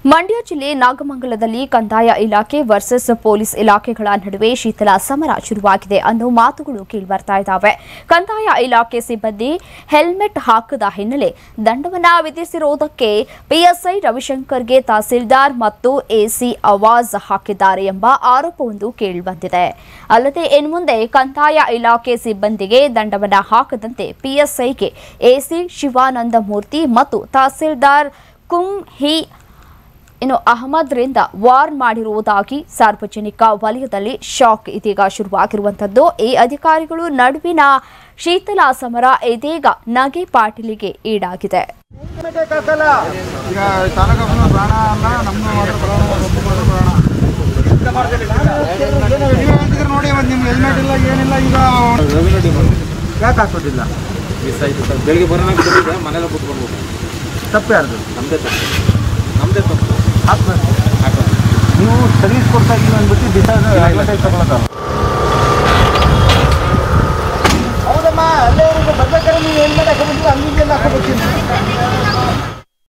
ಮಂಡ್ಯ ಜಿಲ್ಲೆ ನಾಗಮಂಗಲದಲ್ಲಿ ಕಂದಾಯ ಇಲಾಖೆ ವರ್ಸಸ್ ಪೊಲೀಸ್ ಇಲಾಖೆಗಳ ನಡುವೆ ಶೀತಲ ಸಮರ ಶುರುವಾಗಿದೆ ಅನ್ನೋ ಮಾತುಗಳು ಕೇಳಿಬರ್ತಾ ಇದ್ದಾವೆ ಕಂದಾಯ ಇಲಾಖೆ ಸಿಬ್ಬಂದಿ ಹೆಲ್ಮೆಟ್ ಹಾಕದ ಹಿನ್ನೆಲೆ ದಂಡವನ್ನ ವಿಧಿಸಿರುವುದಕ್ಕೆ ಪಿಎಸ್ಐ ರವಿಶಂಕರ್ಗೆ ತಹಸೀಲ್ದಾರ್ ಮತ್ತು ಎಸಿ ಆವಾಜ್ ಹಾಕಿದ್ದಾರೆ ಎಂಬ ಆರೋಪವೊಂದು ಕೇಳಿಬಂದಿದೆ ಅಲ್ಲದೆ ಇನ್ಮುಂದೆ ಕಂದಾಯ ಇಲಾಖೆ ಸಿಬ್ಬಂದಿಗೆ ದಂಡವನ್ನ ಹಾಕದಂತೆ ಪಿಎಸ್ಐಗೆ ಎಸಿ ಶಿವಾನಂದ ಮೂರ್ತಿ ಮತ್ತು ತಹಸೀಲ್ದಾರ್ ಕುಂ ಹಿ ಇನ್ನು ಅಹಮದ್ರಿಂದ ವಾರ್ನ್ ಮಾಡಿರುವುದಾಗಿ ಸಾರ್ವಜನಿಕ ವಲಯದಲ್ಲಿ ಶಾಕ್ ಇದೀಗ ಶುರುವಾಗಿರುವಂತದ್ದು ಈ ಅಧಿಕಾರಿಗಳು ನಡುವಿನ ಶೀತಲ ಸಮರ ಇದೀಗ ನಗೆ ಪಾಟೀಲಿಗೆ ಈಡಾಗಿದೆ ಈಗ ತಾಲೂಕು ಪ್ರಾಣ ಅಲ್ಲ ನಮ್ಮ ಮಾತ್ರ ಪ್ರಾಣ ಒಬ್ಬರು ಪ್ರಾಣ ನೀವೇ ಹೇಳ್ತಿದ್ರೆ ನೋಡಿ ಇವತ್ತು ನಿಮ್ಗೆ ಹೆಲ್ಮೆಟ್ ಇಲ್ಲ ಏನಿಲ್ಲ ಈಗ ಯಾಕೆ ಹಾಕೋದಿಲ್ಲ ಮಿಸ್ ಆಯ್ತು ಸರ್ ಬೆಳಿಗ್ಗೆ ಬರೋಣ ಬಂದಿದ್ದೆ ಮನೇಲಿ ಕೂತ್ಕೊಂಡ್ಬಿಟ್ಟು ತಪ್ಪು ಯಾರ್ದು ನಮ್ಮದೇ ತಪ್ಪು ನಮ್ಮದೇ ತಪ್ಪು ಹಾಕ್ಬೇಕು ಹಾಕೋದು ನೀವು ಸರ್ವಿಸ್ ಕೊಡ್ತಾ ಇಲ್ಲ ಅಂದ್ಬಿಟ್ಟು ದಿವಸ ಅಡ್ವರ್ಟೈಸ್ ತಗೊಳಕ್ಕಲ್ಲ